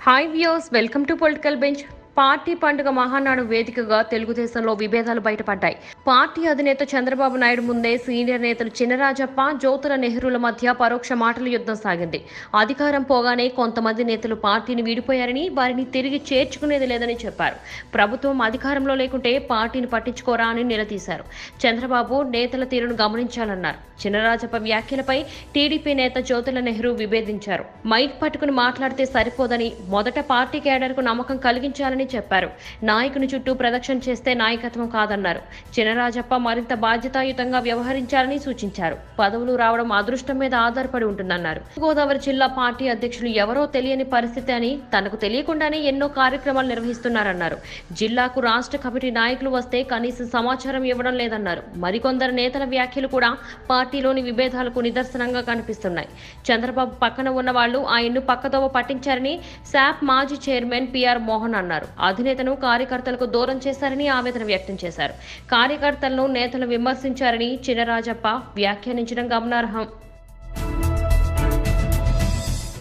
hi views welcome to Political Bench party పండుగ మహానాడు వేదికగా తెలుగుదేశంలో విభేదాలు బయటపడ్డాయి పార్టీ అధినేత చంద్రబాబు నాయుడు ముందే సీనియర్ నేతలు చినరాజప్ప జ్యోతుల నెహ్రూల మధ్య పరోక్ష మాటల యుద్ధం సాగింది అధికారం పోగానే కొంతమంది నేతలు పార్టీని విడిపోయారని వారిని తిరిగి చేర్చుకునేది లేదని చెప్పారు ప్రభుత్వం అధికారంలో లేకుంటే పార్టీని పట్టించుకోరా అని నిలదీశారు చంద్రబాబు నేతల తీరును గమనించాలన్నారు చినరాజప్ప వ్యాఖ్యలపై టీడీపీ నేత జ్యోతుల నెహ్రూ విభేదించారు మైక్ పట్టుకుని మాట్లాడితే సరిపోదని మొదట పార్టీ కేడర్కు నమ్మకం కలిగించాలని చెప్పారు నాయకుని చుట్టూ ప్రదక్షిణ చేస్తే నాయకత్వం కాదన్నారు చినరాజప్ప మరింత బాధ్యతాయుతంగా వ్యవహరించాలని సూచించారు పదవులు రావడం అదృష్టం మీద ఆధారపడి ఉంటుందన్నారు గోదావరి జిల్లా పార్టీ అధ్యక్షులు ఎవరో తెలియని పరిస్థితి అని తనకు తెలియకుండానే ఎన్నో కార్యక్రమాలు నిర్వహిస్తున్నారన్నారు జిల్లాకు రాష్ట్ర కమిటీ నాయకులు వస్తే కనీసం సమాచారం ఇవ్వడం లేదన్నారు మరికొందరు నేతల వ్యాఖ్యలు కూడా పార్టీలోని విభేదాలకు నిదర్శనంగా కనిపిస్తున్నాయి చంద్రబాబు పక్కన ఉన్న వాళ్ళు ఆయన్ను పక్కదోవ పట్టించారని శాప్ మాజీ చైర్మన్ పిఆర్ మోహన్ అన్నారు అధినేతను కార్యకర్తలకు దూరం చేశారని ఆవేదన వ్యక్తం చేశారు కార్యకర్తలను నేతలు విమర్శించారని చినరాజప్ప వ్యాఖ్యానించడం గమనార్హం